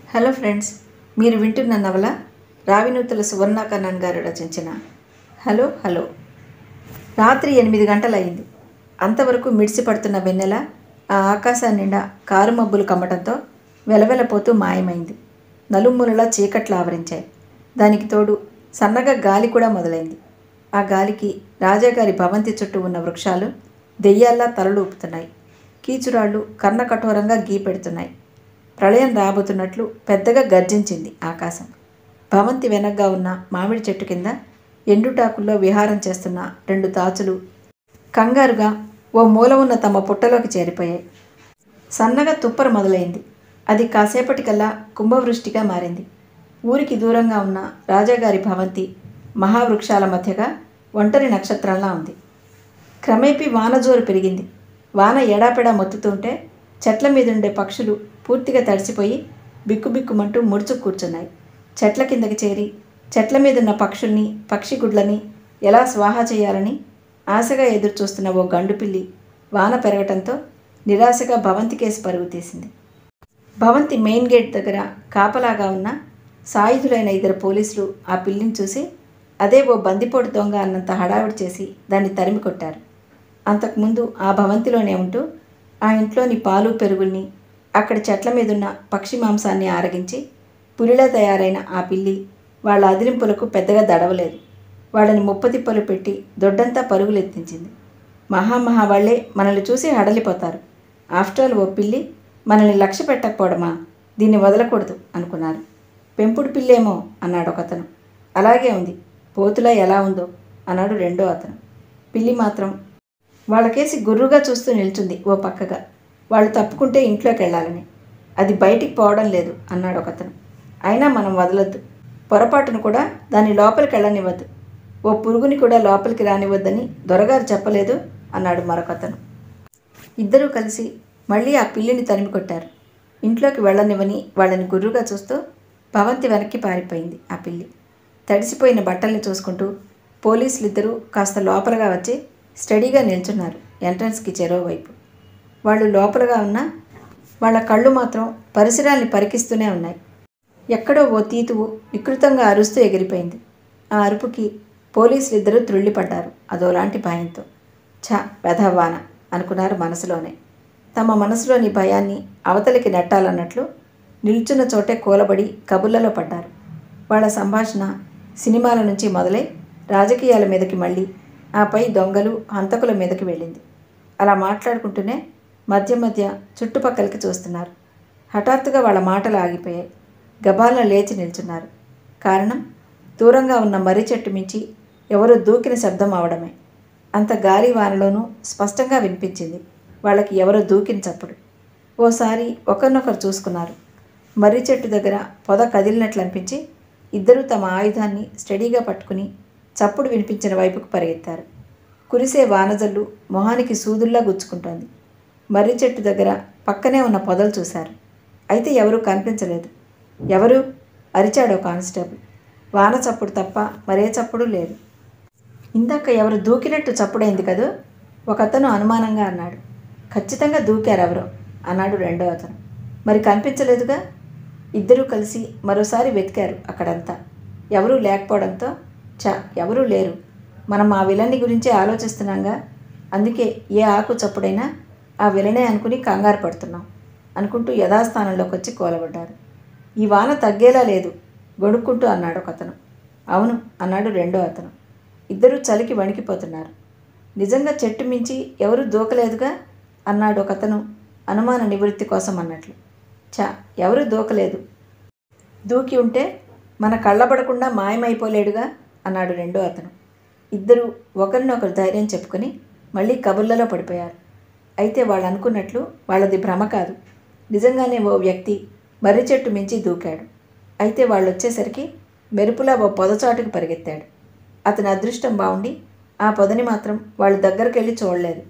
Hello friends మీరు వింటున్న నవల రావినూతుల సువర్ణాకరణన్ గారు రచించిన హలో హలో రాత్రి ఎనిమిది గంటలయింది అంతవరకు మిడిసి పడుతున్న వెన్నెల ఆ ఆకాశం నిండా కారు మబ్బులు కమ్మటంతో వెలవెలపోతూ మాయమైంది నలుమూలలా చీకట్లు ఆవరించాయి దానికి తోడు సన్నగా గాలి కూడా మొదలైంది ఆ గాలికి రాజాగారి భవంతి చుట్టూ ఉన్న వృక్షాలు దెయ్యాల్లా తలలు ఊపుతున్నాయి కీచురాళ్ళు కర్ణ కఠోరంగా గీపెడుతున్నాయి ప్రళయం రాబోతున్నట్లు పెద్దగా గర్జించింది ఆకాశం భవంతి వెనగ్గా ఉన్న మామిడి చెట్టు కింద ఎండుటాకుల్లో విహారం చేస్తున్న రెండు తాచులు కంగారుగా ఓ మూల ఉన్న తమ పుట్టలోకి చేరిపోయాయి సన్నగా తుప్పర మొదలైంది అది కాసేపటికల్లా కుంభవృష్టిగా మారింది ఊరికి దూరంగా ఉన్న రాజాగారి భవంతి మహావృక్షాల మధ్యగా ఒంటరి నక్షత్రంలా ఉంది క్రమేపీ వాన జోరు పెరిగింది వాన ఎడాపెడా మొత్తుతుంటే చెట్ల మీదుండే పక్షులు పూర్తిగా తడిసిపోయి బిక్కుబిక్కుమంటూ ముడుచు కూర్చున్నాయి చెట్ల కిందకి చేరి చెట్ల మీదున్న పక్షుల్ని పక్షి గుడ్లని ఎలా స్వాహా చేయాలని ఆశగా ఎదురు చూస్తున్న ఓ గండుపిల్లి వాన పెరగటంతో నిరాశగా భవంతి కేసి పరుగు తీసింది భవంతి మెయిన్ గేట్ దగ్గర కాపలాగా ఉన్న సాయుధులైన ఇద్దరు పోలీసులు ఆ పిల్లిని చూసి అదే ఓ బందిపోటు దొంగ అన్నంత హడావిడి చేసి దాన్ని తరిమి కొట్టారు అంతకుముందు ఆ భవంతిలోనే ఉంటూ ఆ ఇంట్లోని పాలు పెరుగుల్ని అక్కడి చెట్ల మీదున్న పక్షి మాంసాన్ని ఆరగించి పులిలా తయారైన ఆ పిల్లి వాళ్ళ అదిరింపులకు పెద్దగా దడవలేదు వాళ్ళని ముప్పతిప్పలు పెట్టి దొడ్డంతా పరుగులు ఎత్తించింది మహామహా వాళ్ళే మనల్ని చూసి హడలిపోతారు ఆఫ్టర్ ఆల్ ఓ పిల్లి మనల్ని లక్ష్య పెట్టకపోవడమా దీన్ని వదలకూడదు అనుకున్నారు పెంపుడు పిల్లేమో అన్నాడు ఒకతను అలాగే ఉంది పోతులా ఎలా ఉందో అన్నాడు రెండో అతను పిల్లి మాత్రం వాళ్ళకేసి గుర్రుగా చూస్తూ నిల్చుంది ఓ పక్కగా వాళ్ళు తప్పుకుంటే ఇంట్లోకి వెళ్ళాలని అది బయటికి పోవడం లేదు అన్నాడు ఒకతను అయినా మనం వదలొద్దు పొరపాటును కూడా దాన్ని లోపలికి వెళ్ళనివ్వద్దు ఓ పురుగుని కూడా లోపలికి రానివ్వద్దని దొరగారు చెప్పలేదు అన్నాడు మరొకతను ఇద్దరూ కలిసి మళ్ళీ ఆ పిల్లిని తరిమి కొట్టారు ఇంట్లోకి వెళ్ళనివ్వని వాళ్ళని గుర్రుగా చూస్తూ భవంతి వెనక్కి పారిపోయింది ఆ పిల్లి తడిసిపోయిన బట్టల్ని చూసుకుంటూ పోలీసులు ఇద్దరూ కాస్త లోపలగా వచ్చి స్టడీగా నిల్చున్నారు ఎంట్రన్స్కి చెరో వైపు వాళ్ళు లోపలగా ఉన్నా వాళ్ళ కళ్ళు మాత్రం పరిసరాల్ని పరికిస్తూనే ఉన్నాయి ఎక్కడో ఓ తీతువు వికృతంగా అరుస్తూ ఎగిరిపోయింది ఆ అరుపుకి పోలీసులు ఇద్దరూ త్రుళ్ళిపడ్డారు అదోలాంటి భయంతో ఛ వెధవాన అనుకున్నారు మనసులోనే తమ మనసులోని భయాన్ని అవతలికి నెట్టాలన్నట్లు నిల్చున్న చోటే కూలబడి కబుర్లలో పడ్డారు వాళ్ళ సంభాషణ సినిమాల నుంచి మొదలై రాజకీయాల మీదకి మళ్ళీ ఆపై దొంగలు హంతకుల మీదకి వెళ్ళింది అలా మాట్లాడుకుంటూనే మధ్య మధ్య చుట్టుపక్కలకి చూస్తున్నారు హఠాత్తుగా వాళ్ళ మాటలు ఆగిపోయాయి గబాలను లేచి నిల్చున్నారు కారణం దూరంగా ఉన్న మర్రి చెట్టు మించి ఎవరో దూకిన శబ్దం అవడమే అంత గాలి వానలోనూ స్పష్టంగా వినిపించింది వాళ్ళకి ఎవరో దూకిన చప్పుడు ఓసారి ఒకరినొకరు చూసుకున్నారు మర్రి చెట్టు దగ్గర పొద కదిలినట్లు అనిపించి ఇద్దరూ తమ ఆయుధాన్ని స్టడీగా పట్టుకుని చప్పుడు వినిపించిన వైపుకు పరిగెత్తారు కురిసే వానజల్లు మొహానికి సూదుల్లా గుచ్చుకుంటోంది మర్రి చెట్టు దగ్గర పక్కనే ఉన్న పొదలు చూశారు అయితే ఎవరూ కనిపించలేదు ఎవరు అరిచాడో కానిస్టేబుల్ వాన చప్పుడు తప్ప మరే చప్పుడు లేదు ఇందాక ఎవరు దూకినట్టు చప్పుడైంది కదూ ఒకతను అనుమానంగా అన్నాడు ఖచ్చితంగా దూకారు ఎవరో అన్నాడు రెండో అతను మరి కనిపించలేదుగా ఇద్దరూ కలిసి మరోసారి వెతికారు అక్కడంతా ఎవరూ లేకపోవడంతో చ ఎవరూ లేరు మనం ఆ విలన్ని గురించే ఆలోచిస్తున్నాంగా అందుకే ఏ ఆకు చప్పుడైనా ఆ విలనే అనుకుని కంగారు పడుతున్నాం అనుకుంటూ యథాస్థానంలోకి వచ్చి కూలబడ్డారు ఈ వాన తగ్గేలా లేదు గొడుక్కుంటూ అన్నాడు ఒకతను అవును అన్నాడు రెండో అతను ఇద్దరూ చలికి వణికిపోతున్నారు నిజంగా చెట్టు మించి ఎవరూ దూకలేదుగా అన్నాడు ఒకతను అనుమాన నివృత్తి కోసం అన్నట్లు చ ఎవరూ దూకలేదు దూకి ఉంటే మన కళ్ళబడకుండా మాయమైపోలేడుగా అన్నాడు రెండో అతను ఇద్దరు ఒకరినొకరు ధైర్యం చెప్పుకొని మళ్ళీ కబుర్లలో పడిపోయారు అయితే వాళ్ళు అనుకున్నట్లు వాళ్ళది భ్రమ కాదు నిజంగానే ఓ వ్యక్తి మర్రి చెట్టు మించి దూకాడు అయితే వాళ్ళు వచ్చేసరికి మెరుపులా ఓ పొదచాటుకు పరిగెత్తాడు అతని అదృష్టం బాగుండి ఆ పొదని మాత్రం వాళ్ళ దగ్గరికి వెళ్ళి చూడలేదు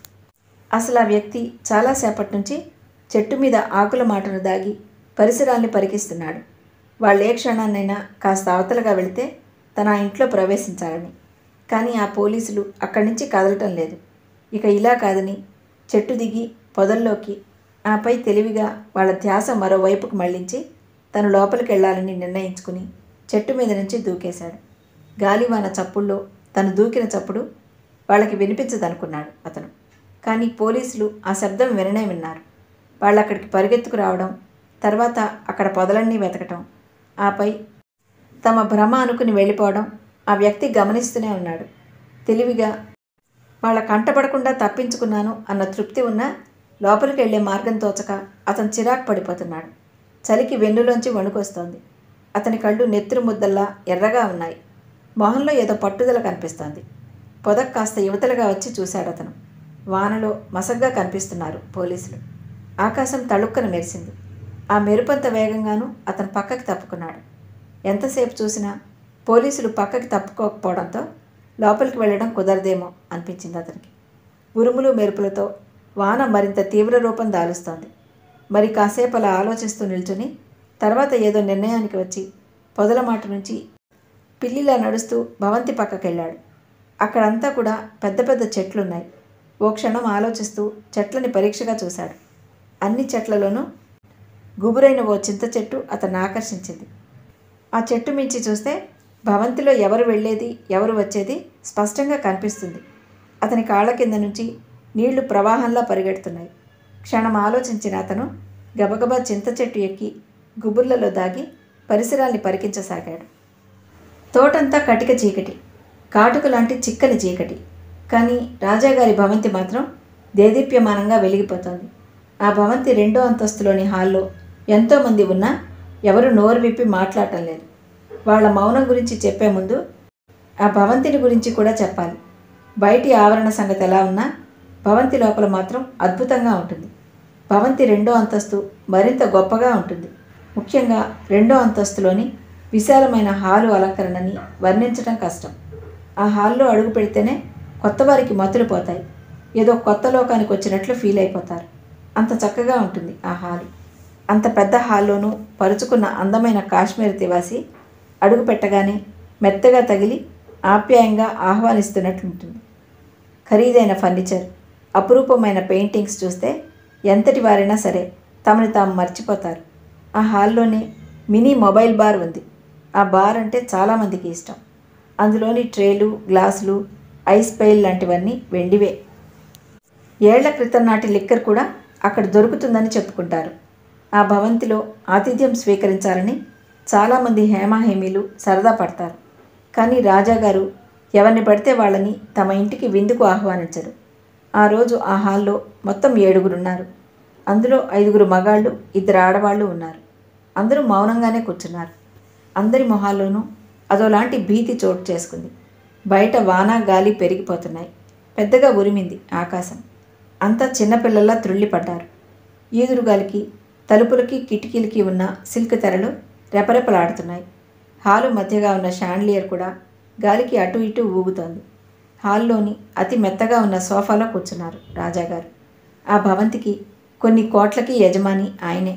అసలు ఆ వ్యక్తి చాలాసేపటి నుంచి చెట్టు మీద ఆకుల మాటను దాగి పరిసరాల్ని పరికిస్తున్నాడు వాళ్ళు ఏ క్షణాన్నైనా కాస్త అవతలగా వెళితే తన ఆ ఇంట్లో ప్రవేశించాలని కానీ ఆ పోలీసులు అక్కడి నుంచి కదలటం లేదు ఇక ఇలా కాదని చెట్టు దిగి పొదల్లోకి ఆపై తెలివిగా వాళ్ళ ధ్యాస మరోవైపుకు మళ్ళించి తను లోపలికి వెళ్ళాలని నిర్ణయించుకుని చెట్టు మీద నుంచి దూకేశాడు గాలివాన చప్పుల్లో తను దూకిన చప్పుడు వాళ్ళకి వినిపించదనుకున్నాడు అతను కానీ పోలీసులు ఆ శబ్దం విననే విన్నారు వాళ్ళు అక్కడికి పరిగెత్తుకు రావడం తర్వాత అక్కడ పొదలన్నీ వెతకటం ఆపై తమ భ్రమ అనుకుని వెళ్ళిపోవడం ఆ వ్యక్తి గమనిస్తూనే ఉన్నాడు తెలివిగా వాళ్ళ కంటపడకుండా తప్పించుకున్నాను అన్న తృప్తి ఉన్నా లోపలికి వెళ్ళే మార్గం తోచక అతను చిరాకు పడిపోతున్నాడు చలికి వెన్నులోంచి వణుకొస్తోంది అతని కళ్ళు నెత్తురు ముద్దల్లా ఎర్రగా ఉన్నాయి మొహంలో ఏదో పట్టుదల కనిపిస్తోంది పొదక్ కాస్త యువతలుగా వచ్చి చూశాడు అతను వానలో మసగ్గా కనిపిస్తున్నారు పోలీసులు ఆకాశం తళుక్కన మెరిసింది ఆ మెరుపంత వేగంగానూ అతను పక్కకి తప్పుకున్నాడు ఎంతసేపు చూసినా పోలీసులు పక్కకి తప్పుకోకపోవడంతో లోపలికి వెళ్ళడం కుదరదేమో అనిపించింది అతనికి ఉరుములు మెరుపులతో వాన మరింత తీవ్ర రూపం దాలుస్తోంది మరి కాసేపు అలా ఆలోచిస్తూ నిల్చుని తర్వాత ఏదో నిర్ణయానికి వచ్చి పొదల మాట నుంచి పిల్లిలా నడుస్తూ భవంతి పక్కకెళ్ళాడు అక్కడంతా కూడా పెద్ద పెద్ద చెట్లున్నాయి ఓ క్షణం ఆలోచిస్తూ చెట్లని పరీక్షగా చూశాడు అన్ని చెట్లలోనూ గుబురైన ఓ చింత చెట్టు అతన్ని ఆకర్షించింది ఆ చెట్టు మించి చూస్తే భవంతిలో ఎవరు వెళ్ళేది ఎవరు వచ్చేది స్పష్టంగా కనిపిస్తుంది అతని కాళ్ళ కింద నుంచి నీళ్లు ప్రవాహంలా పరిగెడుతున్నాయి క్షణం ఆలోచించిన అతను గబగబా చింత చెట్టు ఎక్కి గుబుర్లలో దాగి పరిసరాల్ని పరికించసాగాడు తోటంతా కటిక చీకటి కాటుక లాంటి చిక్కని చీకటి కానీ రాజాగారి భవంతి మాత్రం దేదీప్యమానంగా వెలిగిపోతోంది ఆ భవంతి రెండో అంతస్తులోని హాల్లో ఎంతోమంది ఉన్నా ఎవరు నోరు విప్పి మాట్లాడటం లేదు వాళ్ళ మౌనం గురించి చెప్పే ముందు ఆ భవంతిని గురించి కూడా చెప్పాలి బయటి ఆవరణ సంగతి ఎలా ఉన్నా భవంతి లోపల మాత్రం అద్భుతంగా ఉంటుంది భవంతి రెండో అంతస్తు మరింత గొప్పగా ఉంటుంది ముఖ్యంగా రెండో అంతస్తులోని విశాలమైన హాలు అలంకరణని వర్ణించడం కష్టం ఆ హాల్లో అడుగు పెడితేనే కొత్త వారికి మతులు పోతాయి ఏదో కొత్త లోకానికి వచ్చినట్లు ఫీల్ అయిపోతారు అంత చక్కగా ఉంటుంది ఆ హాలు అంత పెద్ద హాల్లోనూ పరుచుకున్న అందమైన కాశ్మీర్ తివాసి అడుగు పెట్టగానే మెత్తగా తగిలి ఆప్యాయంగా ఆహ్వానిస్తున్నట్లుంటుంది ఖరీదైన ఫర్నిచర్ అపురూపమైన పెయింటింగ్స్ చూస్తే ఎంతటి వారైనా సరే తమని తాము మర్చిపోతారు ఆ హాల్లోనే మినీ మొబైల్ బార్ ఉంది ఆ బార్ అంటే చాలామందికి ఇష్టం అందులోని ట్రేలు గ్లాసులు ఐస్ పైల్ లాంటివన్నీ వెండివే ఏళ్ల క్రితం నాటి లిక్కర్ కూడా అక్కడ దొరుకుతుందని చెప్పుకుంటారు ఆ భవంతిలో ఆతిథ్యం స్వీకరించాలని చాలామంది హేమాహేమీలు సరదా పడతారు కానీ రాజాగారు ఎవరిని పడితే వాళ్ళని తమ ఇంటికి విందుకు ఆహ్వానించరు ఆ రోజు ఆ హాల్లో మొత్తం ఏడుగురున్నారు అందులో ఐదుగురు మగాళ్ళు ఇద్దరు ఆడవాళ్ళు ఉన్నారు అందరూ మౌనంగానే కూర్చున్నారు అందరి మొహాల్లోనూ అదోలాంటి భీతి చోటు చేసుకుంది బయట వాన గాలి పెరిగిపోతున్నాయి పెద్దగా ఉరిమింది ఆకాశం అంతా చిన్నపిల్లల్లా త్రుళ్ళిపడ్డారు ఈదురుగాలికి తలుపులకి కిటికీలకి ఉన్న సిల్క్ తెరలు రెపరెపలాడుతున్నాయి హాలు మధ్యగా ఉన్న షాండ్లియర్ కూడా గాలికి అటు ఇటు ఊగుతోంది హాల్లోని అతి మెత్తగా ఉన్న సోఫాలో కూర్చున్నారు రాజాగారు ఆ భవంతికి కొన్ని కోట్లకి యజమాని ఆయనే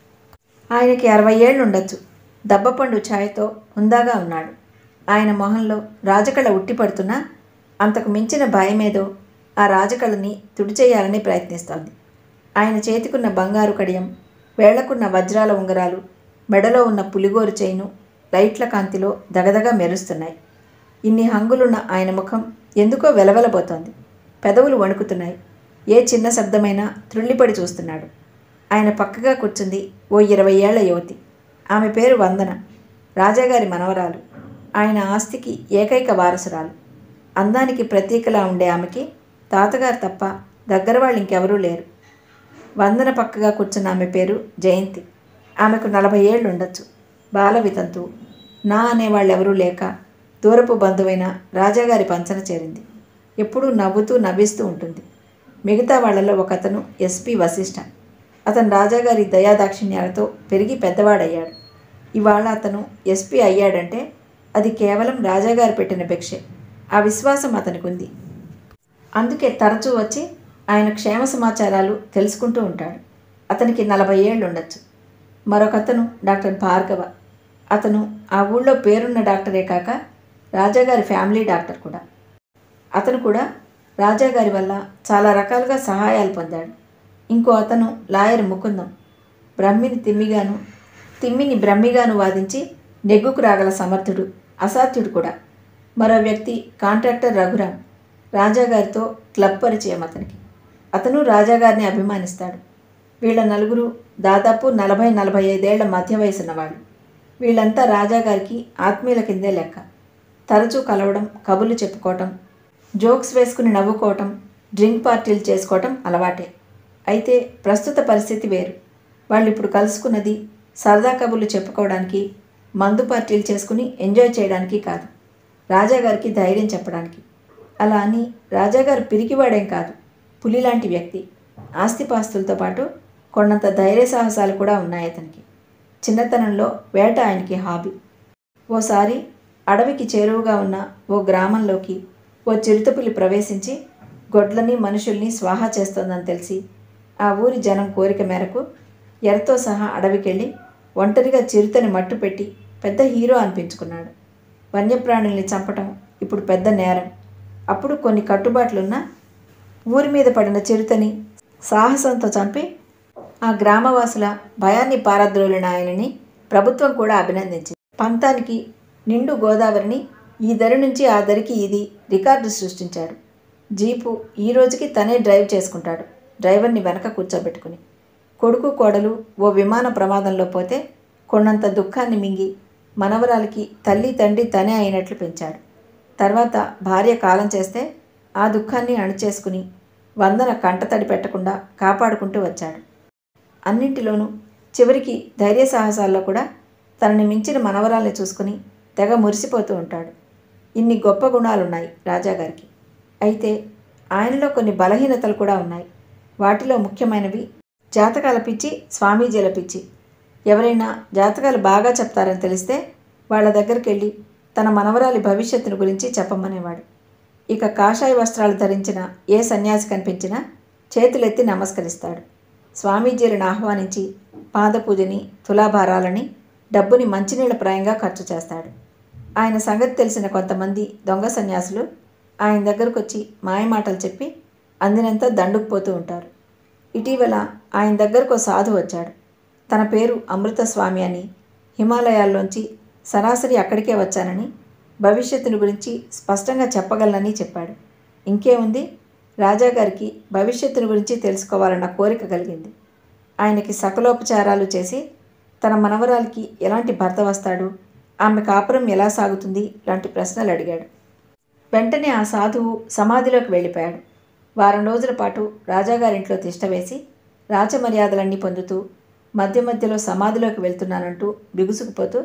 ఆయనకి అరవై ఏళ్ళు ఉండొచ్చు దబ్బపండు ఛాయతో హుందాగా ఉన్నాడు ఆయన మొహంలో రాజకళ ఉట్టిపడుతున్నా అంతకు మించిన భయమేదో ఆ రాజకళని తుడిచేయాలని ప్రయత్నిస్తోంది ఆయన చేతికున్న బంగారు కడియం వేళ్లకున్న వజ్రాల ఉంగరాలు మెడలో ఉన్న పులిగోరు చైను లైట్ల కాంతిలో దగదగా మెరుస్తున్నాయి ఇన్ని హంగులున్న ఆయన ముఖం ఎందుకో వెలవెలబోతోంది పెదవులు వణుకుతున్నాయి ఏ చిన్న శబ్దమైనా త్రుళ్ళిపడి చూస్తున్నాడు ఆయన పక్కగా కూర్చుంది ఓ ఇరవై ఏళ్ల యువతి ఆమె పేరు వందన రాజాగారి మనవరాలు ఆయన ఆస్తికి ఏకైక వారసురాలు అందానికి ప్రతీకలా ఉండే ఆమెకి తాతగారు తప్ప దగ్గర వాళ్ళు ఇంకెవరూ లేరు వందన పక్కగా కూర్చున్న ఆమె పేరు జయంతి ఆమెకు నలభై ఏళ్ళు ఉండొచ్చు బాల వితంతు నా అనేవాళ్ళు ఎవరూ లేక దూరపు బంధువైన రాజాగారి పంచన చేరింది ఎప్పుడూ నవ్వుతూ నవ్విస్తూ ఉంటుంది మిగతా వాళ్ళలో ఒకతను ఎస్పి వశిష్ఠ అతను రాజాగారి దయాదాక్షిణ్యాలతో పెరిగి పెద్దవాడయ్యాడు ఇవాళ అతను ఎస్పీ అయ్యాడంటే అది కేవలం రాజాగారు పెట్టిన భిక్షే ఆ విశ్వాసం అతనికి ఉంది అందుకే తరచూ వచ్చి ఆయన క్షేమ సమాచారాలు తెలుసుకుంటూ ఉంటాడు అతనికి నలభై ఏళ్ళు ఉండొచ్చు మరొకతను డాక్టర్ భార్గవ అతను ఆ ఊళ్ళో పేరున్న డాక్టరే కాక రాజాగారి ఫ్యామిలీ డాక్టర్ కూడా అతను కూడా రాజాగారి వల్ల చాలా రకాలుగా సహాయాలు పొందాడు ఇంకో అతను లాయర్ ముకుందం బ్రహ్మిని తిమ్మిగాను తిమ్మిని బ్రహ్మిగాను వాదించి నెగ్గుకు రాగల సమర్థుడు అసాధ్యుడు కూడా మరో వ్యక్తి కాంట్రాక్టర్ రఘురాం రాజాగారితో క్లబ్ పరిచయం అతనికి అతను రాజాగారిని అభిమానిస్తాడు వీళ్ళ నలుగురు దాదాపు నలభై నలభై ఐదేళ్ల మధ్య వయసున్న వాళ్ళు వీళ్ళంతా రాజాగారికి ఆత్మీయుల కిందే లెక్క తరచూ కలవడం కబుర్లు చెప్పుకోవటం జోక్స్ వేసుకుని నవ్వుకోవటం డ్రింక్ పార్టీలు చేసుకోవటం అలవాటే అయితే ప్రస్తుత పరిస్థితి వేరు వాళ్ళు ఇప్పుడు కలుసుకున్నది సరదా కబుర్లు చెప్పుకోవడానికి మందు పార్టీలు చేసుకుని ఎంజాయ్ చేయడానికి కాదు రాజాగారికి ధైర్యం చెప్పడానికి అలా అని రాజాగారు పిరికివాడేం కాదు పులిలాంటి వ్యక్తి ఆస్తిపాస్తులతో పాటు కొండంత ధైర్య సాహసాలు కూడా ఉన్నాయి అతనికి చిన్నతనంలో వేట ఆయనకి హాబీ ఓసారి అడవికి చేరువుగా ఉన్న ఓ గ్రామంలోకి ఓ చిరుతపులి ప్రవేశించి గొడ్లని మనుషుల్ని స్వాహా చేస్తోందని తెలిసి ఆ ఊరి జనం కోరిక మేరకు ఎరతో సహా అడవికెళ్ళి ఒంటరిగా చిరుతని మట్టు పెట్టి పెద్ద హీరో అనిపించుకున్నాడు వన్యప్రాణుల్ని చంపటం ఇప్పుడు పెద్ద నేరం అప్పుడు కొన్ని కట్టుబాట్లున్నా ఊరి మీద పడిన చిరుతని సాహసంతో చంపి ఆ గ్రామవాసుల భయాన్ని పారద్రోలిన ఆయనని ప్రభుత్వం కూడా అభినందించింది పంతానికి నిండు గోదావరిని ఈ దరి నుంచి ఆ దరికి ఇది రికార్డు సృష్టించాడు జీపు ఈ రోజుకి తనే డ్రైవ్ చేసుకుంటాడు డ్రైవర్ని వెనక కూర్చోబెట్టుకుని కొడుకు కోడలు ఓ విమాన ప్రమాదంలో పోతే కొన్నంత దుఃఖాన్ని మింగి మనవరాలికి తల్లి తండ్రి తనే అయినట్లు పెంచాడు తర్వాత భార్య కాలం చేస్తే ఆ దుఃఖాన్ని అణిచేసుకుని వందన కంటతడి పెట్టకుండా కాపాడుకుంటూ వచ్చాడు అన్నింటిలోనూ చివరికి ధైర్య సాహసాల్లో కూడా తనని మించిన మనవరాల్ని చూసుకుని తెగ మురిసిపోతూ ఉంటాడు ఇన్ని గొప్ప గుణాలున్నాయి రాజాగారికి అయితే ఆయనలో కొన్ని బలహీనతలు కూడా ఉన్నాయి వాటిలో ముఖ్యమైనవి జాతకాల పిచ్చి స్వామీజీల పిచ్చి ఎవరైనా జాతకాలు బాగా చెప్తారని తెలిస్తే వాళ్ళ దగ్గరికి వెళ్ళి తన మనవరాలి భవిష్యత్తును గురించి చెప్పమనేవాడు ఇక కాషాయ వస్త్రాలు ధరించిన ఏ సన్యాసి కనిపించినా చేతులెత్తి నమస్కరిస్తాడు స్వామీజీలను ఆహ్వానించి పాదపూజని తులాభారాలని డబ్బుని మంచినీళ్ళ ప్రాయంగా ఖర్చు చేస్తాడు ఆయన సంగతి తెలిసిన కొంతమంది దొంగ సన్యాసులు ఆయన దగ్గరకు వచ్చి మాయమాటలు చెప్పి అందినంత దండుకుపోతూ ఉంటారు ఇటీవల ఆయన దగ్గరకు ఓ సాధు వచ్చాడు తన పేరు అమృతస్వామి అని హిమాలయాల్లోంచి సరాసరి అక్కడికే వచ్చానని భవిష్యత్తును గురించి స్పష్టంగా చెప్పగలనని చెప్పాడు ఇంకేముంది రాజాగారికి భవిష్యత్తును గురించి తెలుసుకోవాలన్న కోరిక కలిగింది ఆయనకి సకలోపచారాలు చేసి తన మనవరాలికి ఎలాంటి భర్త వస్తాడు ఆమె కాపురం ఎలా సాగుతుంది లాంటి ప్రశ్నలు అడిగాడు వెంటనే ఆ సాధువు సమాధిలోకి వెళ్ళిపోయాడు వారం రోజుల పాటు రాజాగారింట్లో తిష్టవేసి రాజమర్యాదలన్నీ పొందుతూ మధ్య మధ్యలో సమాధిలోకి వెళ్తున్నానంటూ బిగుసుకుపోతూ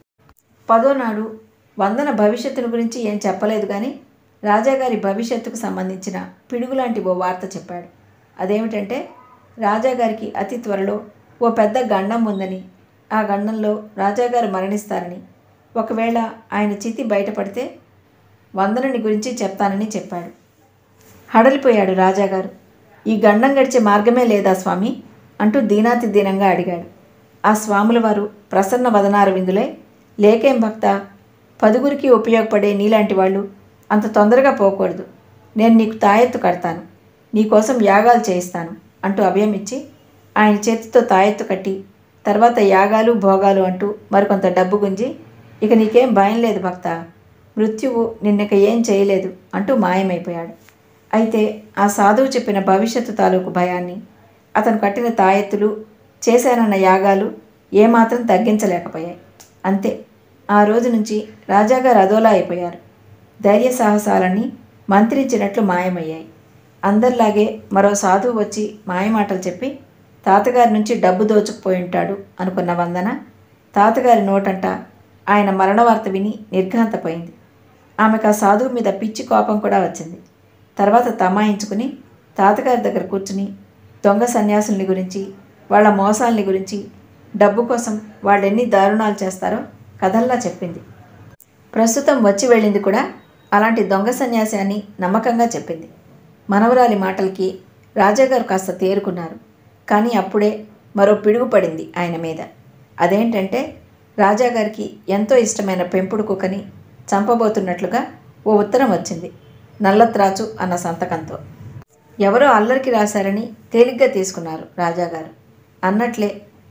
పదోనాడు వందన భవిష్యత్తును గురించి ఏం చెప్పలేదు కానీ రాజాగారి భవిష్యత్తుకు సంబంధించిన పిడుగులాంటి ఓ వార్త చెప్పాడు అదేమిటంటే రాజాగారికి అతి త్వరలో ఓ పెద్ద గండం ఉందని ఆ గండంలో రాజాగారు మరణిస్తారని ఒకవేళ ఆయన చితి బయటపడితే వందనని గురించి చెప్తానని చెప్పాడు హడలిపోయాడు రాజాగారు ఈ గండం గడిచే మార్గమే లేదా స్వామి అంటూ దీనాతి దీనంగా అడిగాడు ఆ స్వాముల వారు ప్రసన్న వదనార విందులై లేకేం భక్త పదుగురికి ఉపయోగపడే నీలాంటి వాళ్ళు అంత తొందరగా పోకూడదు నేను నీకు తాయెత్తు కడతాను నీకోసం యాగాలు చేయిస్తాను అంటూ అభయం ఇచ్చి ఆయన చేతితో తాయెత్తు కట్టి తర్వాత యాగాలు భోగాలు అంటూ మరికొంత డబ్బు గుంజి ఇక నీకేం భయం లేదు భక్త మృత్యువు నిన్నక ఏం చేయలేదు అంటూ మాయమైపోయాడు అయితే ఆ సాధువు చెప్పిన భవిష్యత్తు తాలూకు భయాన్ని అతను కట్టిన తాయెత్తులు చేశానన్న యాగాలు ఏమాత్రం తగ్గించలేకపోయాయి అంతే ఆ రోజు నుంచి రాజాగారు అదోలా అయిపోయారు ధైర్య సాహసాలన్నీ మంత్రించినట్లు మాయమయ్యాయి అందరిలాగే మరో సాధువు వచ్చి మాయమాటలు చెప్పి తాతగారి నుంచి డబ్బు దోచుకుపోయి ఉంటాడు అనుకున్న వందన తాతగారి నోటంట ఆయన మరణ వార్త విని నిర్ఘాంతపోయింది ఆమెకు ఆ సాధువు మీద పిచ్చి కోపం కూడా వచ్చింది తర్వాత తమాయించుకుని తాతగారి దగ్గర కూర్చుని దొంగ సన్యాసుల్ని గురించి వాళ్ళ మోసాల్ని గురించి డబ్బు కోసం వాళ్ళు ఎన్ని దారుణాలు చేస్తారో కథల్లా చెప్పింది ప్రస్తుతం వచ్చి వెళ్ళింది కూడా అలాంటి దొంగ సన్యాసి అని నమ్మకంగా చెప్పింది మనవరాలి మాటలకి రాజాగారు కాస్త తేరుకున్నారు కానీ అప్పుడే మరో పిడుగు పడింది ఆయన మీద అదేంటంటే రాజాగారికి ఎంతో ఇష్టమైన పెంపుడు కుక్కని చంపబోతున్నట్లుగా ఓ ఉత్తరం వచ్చింది నల్లత్రాచు అన్న సంతకంతో ఎవరో అల్లరికి రాశారని తేలిగ్గా తీసుకున్నారు రాజాగారు అన్నట్లే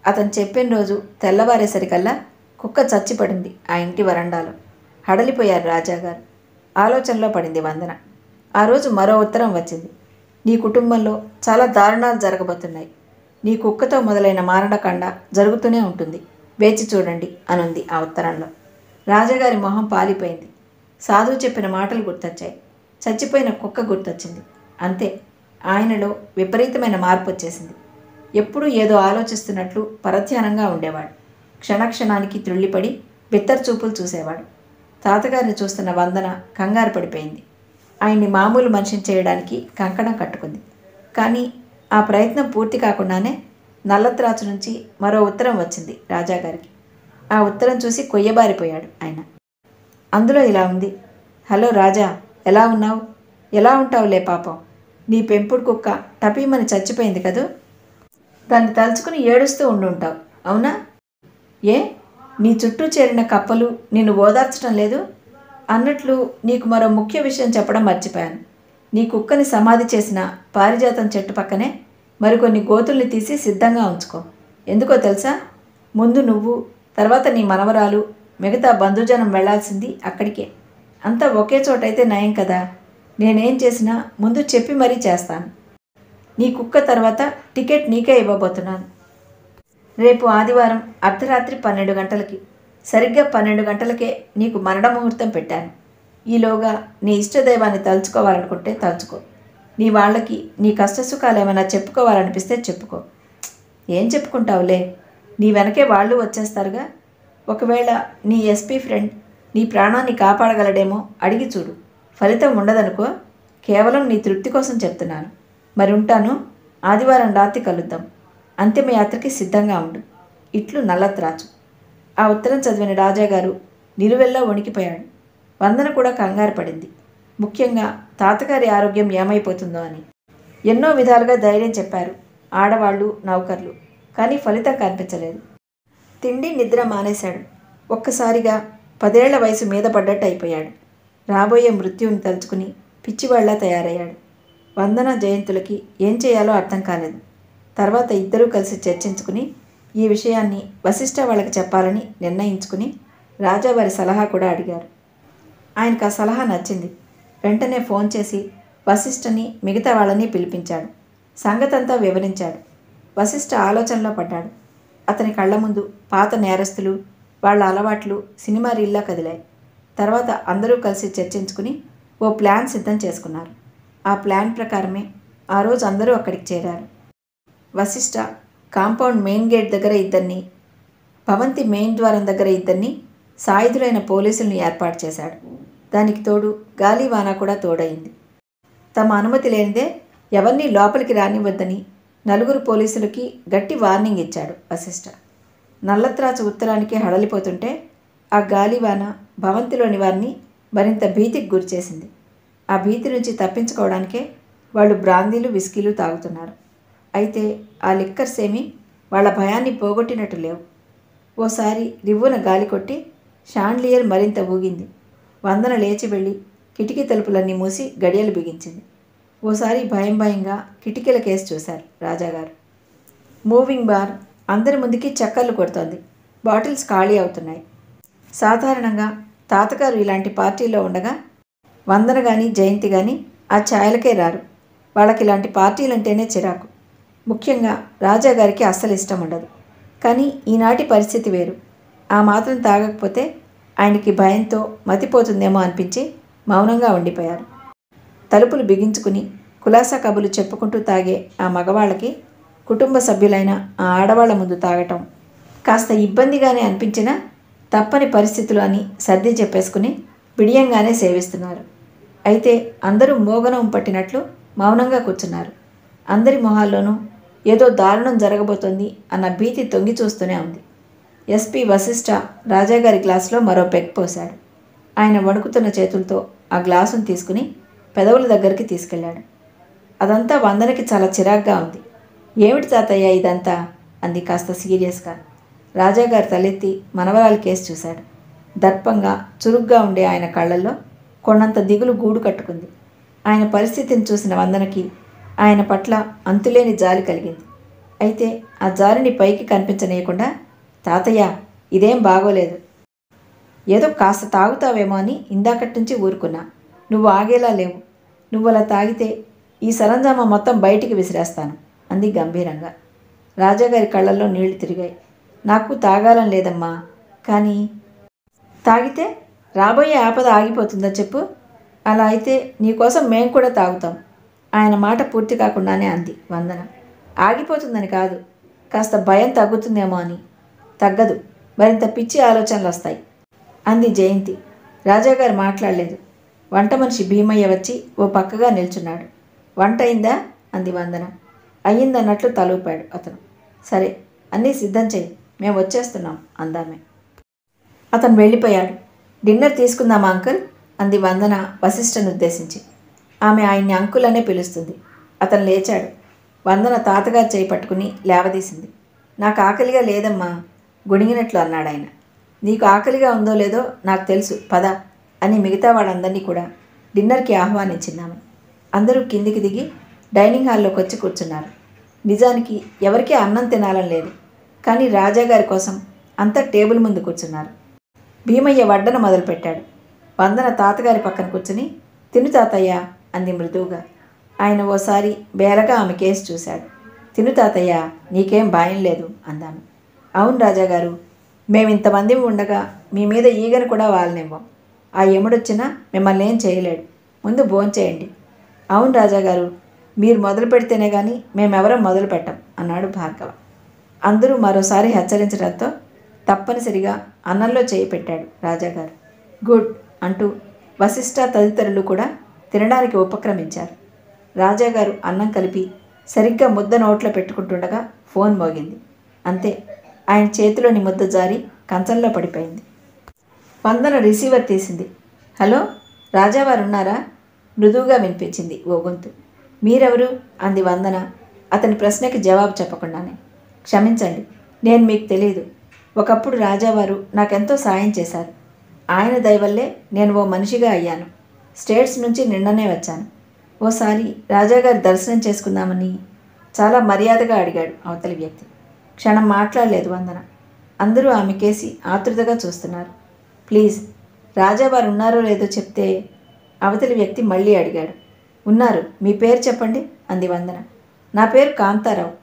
అతను చెప్పిన రోజు తెల్లవారేసరికల్లా కుక్క చచ్చిపడింది ఆ ఇంటి వరండాలో హడలిపోయారు రాజాగారు ఆలోచనలో పడింది వందన ఆ రోజు మరో ఉత్తరం వచ్చింది నీ కుటుంబంలో చాలా దారుణాలు జరగబోతున్నాయి నీ కుక్కతో మొదలైన మారణకాండ జరుగుతూనే ఉంటుంది వేచి చూడండి అనుంది ఆ ఉత్తరంలో రాజాగారి మొహం పాలిపోయింది సాధువు చెప్పిన మాటలు గుర్తొచ్చాయి చచ్చిపోయిన కుక్క గుర్తొచ్చింది అంతే ఆయనలో విపరీతమైన మార్పు వచ్చేసింది ఎప్పుడూ ఏదో ఆలోచిస్తున్నట్లు పరధ్యానంగా ఉండేవాడు క్షణక్షణానికి త్రుళ్ళిపడి బిత్తర్ చూపులు చూసేవాడు తాతగారిని చూస్తున్న వందన కంగారు పడిపోయింది ఆయన్ని మామూలు మనిషిని చేయడానికి కంకణం కట్టుకుంది కానీ ఆ ప్రయత్నం పూర్తి కాకుండానే నల్లత్రాచు నుంచి మరో ఉత్తరం వచ్చింది రాజాగారికి ఆ ఉత్తరం చూసి కొయ్యబారిపోయాడు ఆయన అందులో ఇలా ఉంది హలో రాజా ఎలా ఉన్నావు ఎలా ఉంటావులే పాపం నీ పెంపుడు కుక్క టపీమని చచ్చిపోయింది కదూ దాన్ని తలుచుకుని ఏడుస్తూ ఉండుంటావు అవునా ఏ నీ చుట్టూ చేరిన కప్పలు నిన్ను ఓదార్చడం లేదు అన్నట్లు నీకు మరో ముఖ్య విషయం చెప్పడం మర్చిపోయాను నీ కుక్కని సమాధి చేసిన పారిజాతం చెట్టు పక్కనే మరికొన్ని గోతుల్ని తీసి సిద్ధంగా ఉంచుకో ఎందుకో తెలుసా ముందు నువ్వు తర్వాత నీ మనవరాలు మిగతా బంధుజనం వెళ్లాల్సింది అక్కడికే అంతా ఒకే చోటైతే నయం కదా నేనేం చేసినా ముందు చెప్పి మరీ చేస్తాను నీ కుక్క తర్వాత టికెట్ నీకే ఇవ్వబోతున్నాను రేపు ఆదివారం అర్ధరాత్రి పన్నెండు గంటలకి సరిగ్గా పన్నెండు గంటలకే నీకు మరణ ముహూర్తం పెట్టాను ఈలోగా నీ ఇష్టదైవాన్ని తలుచుకోవాలనుకుంటే తలుచుకో నీ వాళ్ళకి నీ కష్టసుఖాలు ఏమైనా చెప్పుకోవాలనిపిస్తే చెప్పుకో ఏం చెప్పుకుంటావులే నీ వెనకే వాళ్ళు వచ్చేస్తారుగా ఒకవేళ నీ ఎస్పీ ఫ్రెండ్ నీ ప్రాణాన్ని కాపాడగలడేమో అడిగి చూడు ఫలితం ఉండదనుకో కేవలం నీ తృప్తి కోసం చెప్తున్నాను మరి ఉంటాను ఆదివారం రాత్రి కలుద్దాం అంతిమయాత్రకి సిద్ధంగా ఉండు ఇట్లు నల్లత్రాచు ఆ ఉత్తరం చదివిన రాజాగారు నిలువెల్లా వణికిపోయాడు వందన కూడా కంగారు పడింది ముఖ్యంగా తాతగారి ఆరోగ్యం ఏమైపోతుందో అని ఎన్నో విధాలుగా ధైర్యం చెప్పారు ఆడవాళ్ళు నౌకర్లు కానీ ఫలితం కనిపించలేదు తిండి నిద్ర మానేశాడు ఒక్కసారిగా పదేళ్ల వయసు మీద పడ్డట్టు అయిపోయాడు రాబోయే మృత్యువుని తలుచుకుని పిచ్చివాళ్లా తయారయ్యాడు వందన జయంతులకి ఏం చేయాలో అర్థం కాలేదు తర్వాత ఇద్దరూ కలిసి చర్చించుకుని ఈ విషయాన్ని వశిష్ఠ వాళ్ళకి చెప్పాలని నిర్ణయించుకుని రాజావారి సలహా కూడా అడిగారు ఆయనకు ఆ సలహా నచ్చింది వెంటనే ఫోన్ చేసి వశిష్ఠని మిగతా వాళ్ళని పిలిపించాడు సంగతంతా వివరించాడు వశిష్ఠ ఆలోచనలో పడ్డాడు అతని కళ్ళ ముందు పాత నేరస్తులు వాళ్ళ అలవాట్లు సినిమా రీల్లా కదిలాయి తర్వాత అందరూ కలిసి చర్చించుకుని ఓ ప్లాన్ సిద్ధం చేసుకున్నారు ఆ ప్లాన్ ప్రకారమే ఆ రోజు అందరూ అక్కడికి చేరారు వశిష్ఠ కాంపౌండ్ మెయిన్ గేట్ దగ్గర ఇద్దరిని భవంతి మెయిన్ ద్వారం దగ్గర ఇద్దరిని సాయుధులైన పోలీసుల్ని ఏర్పాటు చేశాడు దానికి తోడు గాలివాన కూడా తోడైంది తమ అనుమతి లేనిదే ఎవరినీ లోపలికి రానివ్వద్దని నలుగురు పోలీసులకి గట్టి వార్నింగ్ ఇచ్చాడు వశిష్ఠ నల్లత్రాచు ఉత్తరానికి హడలిపోతుంటే ఆ గాలివాన భవంతిలోని వారిని మరింత భీతికి గురిచేసింది ఆ భీతి నుంచి తప్పించుకోవడానికే వాళ్ళు బ్రాందీలు విస్కీలు తాగుతున్నారు అయితే ఆ లిక్కర్స్ ఏమీ వాళ్ళ భయాన్ని పోగొట్టినట్టు లేవు ఓసారి రివ్వున గాలి కొట్టి షాండ్లియర్ మరింత ఊగింది వందన లేచి వెళ్ళి కిటికీ తలుపులన్నీ మూసి గడియలు బిగించింది ఓసారి భయం భయంగా కిటికీల కేసు చూశారు రాజాగారు మూవింగ్ బార్ అందరి ముందుకి చక్కర్లు కొడుతోంది బాటిల్స్ ఖాళీ అవుతున్నాయి సాధారణంగా తాతగారు ఇలాంటి పార్టీలో ఉండగా వందన కానీ జయంతి కానీ ఆ ఛాయలకే రారు వాళ్ళకి ఇలాంటి పార్టీలంటేనే చిరాకు ముఖ్యంగా రాజాగారికి అస్సలు ఇష్టం ఉండదు కానీ ఈనాటి పరిస్థితి వేరు ఆ మాత్రం తాగకపోతే ఆయనకి భయంతో మతిపోతుందేమో అనిపించి మౌనంగా ఉండిపోయారు తలుపులు బిగించుకుని కులాసా కబులు చెప్పుకుంటూ తాగే ఆ మగవాళ్ళకి కుటుంబ సభ్యులైన ఆ ఆడవాళ్ల ముందు తాగటం కాస్త ఇబ్బందిగానే అనిపించినా తప్పని పరిస్థితులు అని సర్ది చెప్పేసుకుని బిడియంగానే సేవిస్తున్నారు అయితే అందరూ మోగనం పట్టినట్లు మౌనంగా కూర్చున్నారు అందరి మొహాల్లోనూ ఏదో దారుణం జరగబోతోంది అన్న భీతి తొంగి చూస్తూనే ఉంది ఎస్పీ వశిష్ఠ రాజాగారి గ్లాసులో మరో పెగ్ పోశాడు ఆయన వణుకుతున్న చేతులతో ఆ గ్లాసును తీసుకుని పెదవుల దగ్గరికి తీసుకెళ్ళాడు అదంతా వందనకి చాలా చిరాగ్గా ఉంది ఏమిటి తాతయ్య ఇదంతా అంది కాస్త సీరియస్గా రాజాగారు తలెత్తి మనవరాలి కేసు చూశాడు దర్పంగా చురుగ్గా ఉండే ఆయన కళ్ళల్లో కొండంత దిగులు గూడు కట్టుకుంది ఆయన పరిస్థితిని చూసిన వందనకి ఆయన పట్ల అంతులేని జాలి కలిగింది అయితే ఆ జారిని పైకి కనిపించనీయకుండా తాతయ్య ఇదేం బాగోలేదు ఏదో కాస్త తాగుతావేమో అని ఇందాకటి నుంచి ఊరుకున్నా నువ్వు ఆగేలా లేవు నువ్వు అలా తాగితే ఈ సరంజామా మొత్తం బయటికి విసిరేస్తాను అంది గంభీరంగా రాజాగారి కళ్ళల్లో నీళ్లు తిరిగాయి నాకు తాగాలని లేదమ్మా కానీ తాగితే రాబోయే ఆపద ఆగిపోతుందా చెప్పు అలా అయితే నీకోసం మేం కూడా తాగుతాం ఆయన మాట పూర్తి కాకుండానే అంది వందన ఆగిపోతుందని కాదు కాస్త భయం తగ్గుతుందేమో అని తగ్గదు మరింత పిచ్చి ఆలోచనలు వస్తాయి అంది జయంతి రాజాగారు మాట్లాడలేదు వంట మనిషి భీమయ్య వచ్చి ఓ పక్కగా నిల్చున్నాడు వంట అయిందా అంది వందన అయ్యిందన్నట్లు తలూపాడు అతను సరే అన్నీ సిద్ధం చేయి మేము వచ్చేస్తున్నాం అందామే అతను వెళ్ళిపోయాడు డిన్నర్ తీసుకుందామా అంకుల్ అంది వందన వశిష్ఠను ఉద్దేశించి ఆమె ఆయన్ని అంకుల్ అనే పిలుస్తుంది అతను లేచాడు వందన తాతగారు చేయి పట్టుకుని లేవదీసింది నాకు ఆకలిగా లేదమ్మా గుణిగినట్లు అన్నాడు ఆయన నీకు ఆకలిగా ఉందో లేదో నాకు తెలుసు పద అని మిగతా వాళ్ళందరినీ కూడా డిన్నర్కి ఆహ్వానించిందాము అందరూ కిందికి దిగి డైనింగ్ హాల్లోకి వచ్చి కూర్చున్నారు నిజానికి ఎవరికీ అన్నం తినాలని లేదు కానీ రాజాగారి కోసం అంతా టేబుల్ ముందు కూర్చున్నారు భీమయ్య వడ్డన మొదలుపెట్టాడు వందన తాతగారి పక్కన కూర్చుని తిను తాతయ్య అంది మృదువుగా ఆయన ఓసారి బేలగా ఆమె కేసు చూశాడు తిను తాతయ్య నీకేం భయం లేదు అందాను అవును రాజాగారు మేము ఇంతమంది ఉండగా మీ మీద ఈగను కూడా వాళ్ళనివ్వం ఆ ఎముడొచ్చినా మిమ్మల్ని ఏం చేయలేడు ముందు భోంచేయండి అవును రాజాగారు మీరు మొదలు పెడితేనే కానీ మేమెవరం మొదలు పెట్టం అన్నాడు భార్గవ అందరూ మరోసారి హెచ్చరించడంతో తప్పనిసరిగా అన్నంలో చేయి పెట్టాడు రాజాగారు గుడ్ అంటూ వశిష్ఠ తదితరులు కూడా తినడానికి ఉపక్రమించారు రాజాగారు అన్నం కలిపి సరిగ్గా ముద్ద నోట్లో పెట్టుకుంటుండగా ఫోన్ మోగింది అంతే ఆయన చేతిలోని ముద్ద జారి కంచంలో పడిపోయింది వందన రిసీవర్ తీసింది హలో రాజావారు ఉన్నారా మృదువుగా వినిపించింది ఓ గొంతు మీరెవరు అంది వందన అతని ప్రశ్నకి జవాబు చెప్పకుండానే క్షమించండి నేను మీకు తెలియదు ఒకప్పుడు రాజావారు నాకెంతో సాయం చేశారు ఆయన దయవల్లే నేను ఓ మనిషిగా అయ్యాను స్టేట్స్ నుంచి నిన్ననే వచ్చాను ఓసారి రాజాగారి దర్శనం చేసుకుందామని చాలా మర్యాదగా అడిగాడు అవతలి వ్యక్తి క్షణం మాట్లాడలేదు వందన అందరూ ఆమె కేసి ఆతృతగా చూస్తున్నారు ప్లీజ్ రాజావారు ఉన్నారో లేదో చెప్తే అవతలి వ్యక్తి మళ్ళీ అడిగాడు ఉన్నారు మీ పేరు చెప్పండి అంది వందన నా పేరు కాంతారావు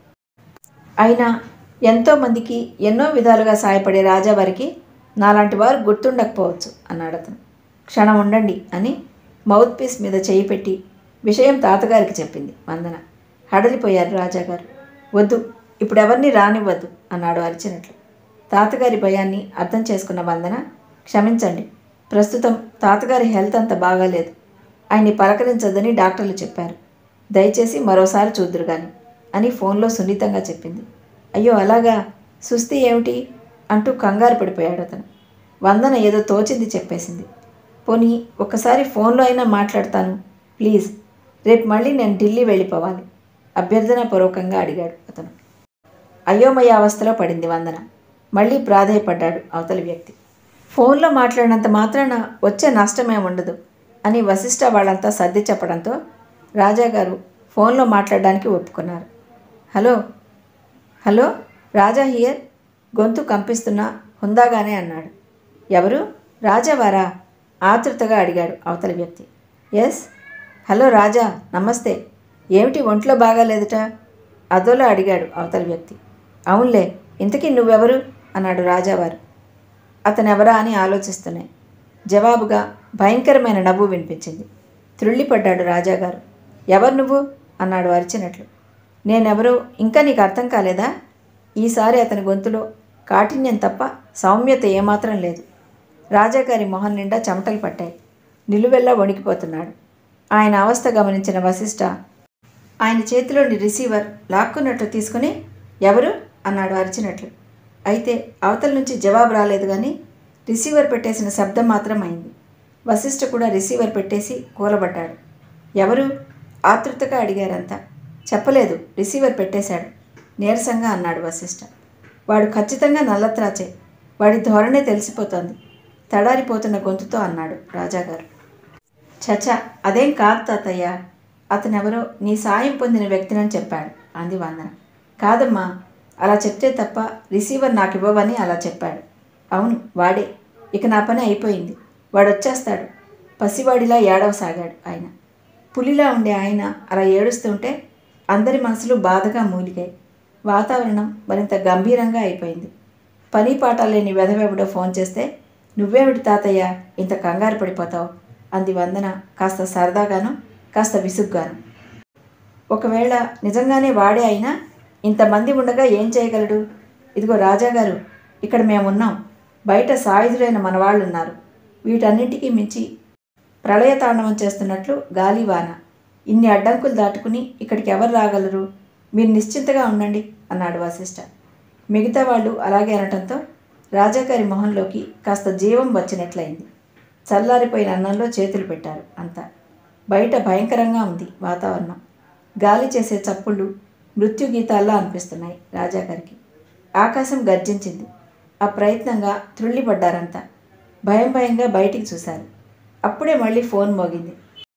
అయినా ఎంతోమందికి ఎన్నో విధాలుగా సాయపడే రాజావారికి నాలాంటి వారు గుర్తుండకపోవచ్చు అన్నాడు అతను క్షణం ఉండండి అని మౌత్ పీస్ మీద చేయి పెట్టి విషయం తాతగారికి చెప్పింది వందన హడలిపోయారు రాజాగారు వద్దు ఇప్పుడు ఎవరిని రానివ్వద్దు అన్నాడు అరిచినట్లు తాతగారి భయాన్ని అర్థం చేసుకున్న వందన క్షమించండి ప్రస్తుతం తాతగారి హెల్త్ అంత బాగాలేదు ఆయన్ని పలకరించొద్దని డాక్టర్లు చెప్పారు దయచేసి మరోసారి చూద్దురు గాని అని ఫోన్లో సున్నితంగా చెప్పింది అయ్యో అలాగా సుస్థి ఏమిటి అంటూ కంగారు పడిపోయాడు అతను వందన ఏదో తోచింది చెప్పేసింది పోనీ ఒక్కసారి ఫోన్లో అయినా మాట్లాడతాను ప్లీజ్ రేపు మళ్ళీ నేను ఢిల్లీ వెళ్ళిపోవాలి అభ్యర్థనాపూర్వకంగా అడిగాడు అతను అయోమయ అవస్థలో పడింది వందన మళ్ళీ ప్రాధేయపడ్డాడు అవతలి వ్యక్తి ఫోన్లో మాట్లాడినంత మాత్రాన వచ్చే నష్టమే ఉండదు అని వశిష్ఠ వాళ్ళంతా సర్ది చెప్పడంతో రాజాగారు ఫోన్లో మాట్లాడడానికి ఒప్పుకున్నారు హలో హలో రాజా హియర్ గొంతు కంపిస్తున్నా హుందాగానే అన్నాడు ఎవరు రాజావారా ఆతృతగా అడిగాడు అవతలి వ్యక్తి ఎస్ హలో రాజా నమస్తే ఏమిటి ఒంట్లో బాగాలేదుట అదోలా అడిగాడు అవతలి వ్యక్తి అవునులే ఇంతకీ నువ్వెవరు అన్నాడు రాజావారు అతనెవరా అని ఆలోచిస్తున్నాయి జవాబుగా భయంకరమైన నవ్వు వినిపించింది త్రుళ్ళిపడ్డాడు రాజాగారు ఎవరు నువ్వు అన్నాడు అరిచినట్లు నేనెవరో ఇంకా నీకు అర్థం కాలేదా ఈసారి అతని గొంతులో కాఠిన్యం తప్ప సౌమ్యత ఏమాత్రం లేదు రాజాగారి మొహం నిండా చెమటలు పట్టాయి నిలువెల్లా వణికిపోతున్నాడు ఆయన అవస్థ గమనించిన వశిష్ఠ ఆయన చేతిలోని రిసీవర్ లాక్కున్నట్టు తీసుకుని ఎవరు అన్నాడు అరిచినట్లు అయితే అవతల నుంచి జవాబు రాలేదు కానీ రిసీవర్ పెట్టేసిన శబ్దం మాత్రం అయింది వశిష్ఠ కూడా రిసీవర్ పెట్టేసి కూలబడ్డాడు ఎవరు ఆతృతగా అడిగారంతా చెప్పలేదు రిసీవర్ పెట్టేశాడు నీరసంగా అన్నాడు వశిష్ఠ వాడు ఖచ్చితంగా నల్లత్రాచే వాడి ధోరణే తెలిసిపోతోంది తడారిపోతున్న గొంతుతో అన్నాడు రాజాగారు చచా అదేం కాదు తాతయ్య అతనెవరో నీ సాయం పొందిన వ్యక్తినని చెప్పాడు అంది వందన కాదమ్మా అలా చెప్తే తప్ప రిసీవర్ నాకు ఇవ్వవని అలా చెప్పాడు అవును వాడే ఇక నా పని అయిపోయింది వాడు వచ్చేస్తాడు పసివాడిలా ఏడవసాగాడు ఆయన పులిలా ఉండే ఆయన అలా ఏడుస్తుంటే అందరి మనసులు బాధగా మూలిగాయి వాతావరణం మరింత గంభీరంగా అయిపోయింది పని పాట లేని వెధవెవడో ఫోన్ చేస్తే నువ్వేమిటి తాతయ్య ఇంత కంగారు పడిపోతావు అంది వందన కాస్త సరదాగాను కాస్త విసుగ్గాను ఒకవేళ నిజంగానే వాడే అయినా ఇంతమంది ఉండగా ఏం చేయగలడు ఇదిగో రాజాగారు ఇక్కడ మేమున్నాం బయట సాయుధులైన మనవాళ్ళు ఉన్నారు వీటన్నింటికీ మించి ప్రళయతాండవం చేస్తున్నట్లు గాలివాన ఇన్ని అడ్డంకులు దాటుకుని ఇక్కడికి ఎవరు రాగలరు మీరు నిశ్చింతగా ఉండండి అన్నాడు వశిష్ఠ మిగతా వాళ్ళు అలాగే అనటంతో రాజాగారి మొహంలోకి కాస్త జీవం వచ్చినట్లయింది చల్లారిపోయిన అన్నంలో చేతులు పెట్టారు అంతా బయట భయంకరంగా ఉంది వాతావరణం గాలి చేసే చప్పుళ్ళు మృత్యు గీతాల్లా అనిపిస్తున్నాయి రాజాగారికి ఆకాశం గర్జించింది అప్రయత్నంగా త్రుళ్ళిపడ్డారంతా భయం భయంగా బయటికి చూశారు అప్పుడే మళ్ళీ ఫోన్ మోగింది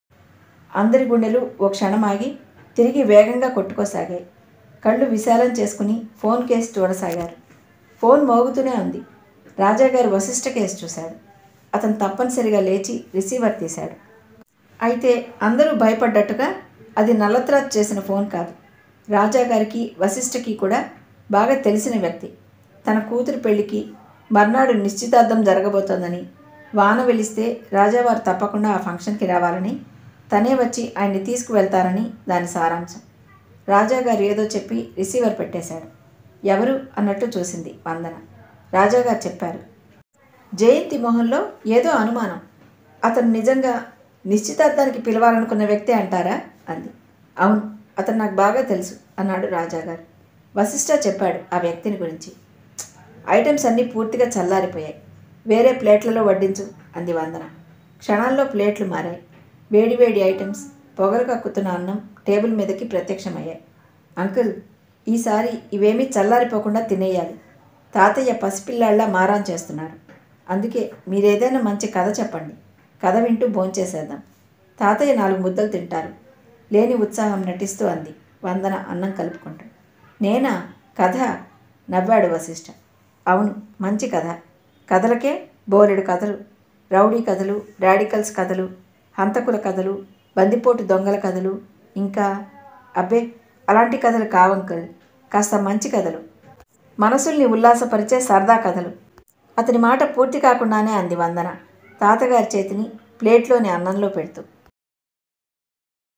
అందరి గుండెలు ఓ క్షణం ఆగి తిరిగి వేగంగా కొట్టుకోసాగాయి కళ్ళు విశాలం చేసుకుని ఫోన్ కేసు చూడసాగారు ఫోన్ మోగుతూనే ఉంది రాజాగారు వశిష్ఠ కేసు చూశాడు అతను తప్పనిసరిగా లేచి రిసీవర్ తీశాడు అయితే అందరూ భయపడ్డట్టుగా అది నల్లత్రాజ్ చేసిన ఫోన్ కాదు రాజాగారికి వశిష్ఠకి కూడా బాగా తెలిసిన వ్యక్తి తన కూతురు పెళ్లికి మర్నాడు నిశ్చితార్థం జరగబోతోందని వాన వెలిస్తే రాజావారు తప్పకుండా ఆ ఫంక్షన్కి రావాలని తనే వచ్చి ఆయన్ని తీసుకువెళ్తారని దాని సారాంశం రాజాగారు ఏదో చెప్పి రిసీవర్ పెట్టేశాడు ఎవరు అన్నట్టు చూసింది వందన రాజాగారు చెప్పారు జయంతి మొహంలో ఏదో అనుమానం అతను నిజంగా నిశ్చితార్థానికి పిలవాలనుకున్న వ్యక్తే అంటారా అంది అవును అతను నాకు బాగా తెలుసు అన్నాడు రాజాగారు వశిష్ఠ చెప్పాడు ఆ వ్యక్తిని గురించి "ఛ్! ఐటమ్స్ అన్నీ పూర్తిగా చల్లారిపోయాయి వేరే ప్లేట్లలో వడ్డించు అంది వందన క్షణాల్లో ప్లేట్లు మారాయి వేడివేడి ఐటమ్స్ పొగలు కక్కుతున్న అన్నం టేబుల్ మీదకి ప్రత్యక్షమయ్యాయి అంకుల్ ఈసారి ఇవేమీ చల్లారిపోకుండా తినేయాలి తాతయ్య పసిపిల్లాళ్ళ మారాన్ చేస్తున్నారు అందుకే మీరేదైనా మంచి కథ చెప్పండి కథ వింటూ భోంచేసేద్దాం తాతయ్య నాలుగు ముద్దలు తింటారు లేని ఉత్సాహం నటిస్తూ అంది వందన అన్నం కలుపుకుంటూ నేనా కథ నవ్వాడు వశిష్ఠ అవును మంచి కథ కథలకే బోలెడు కథలు రౌడీ కథలు రాడికల్స్ కథలు హంతకుల కథలు బందిపోటు దొంగల కథలు ఇంకా అబ్బే అలాంటి కథలు కావంకుల్ కాస్త మంచి కథలు మనసుల్ని ఉల్లాసపరిచే సరదా కథలు అతని మాట పూర్తి కాకుండానే అంది వందన తాతగారి చేతిని ప్లేట్లోని అన్నంలో పెడుతూ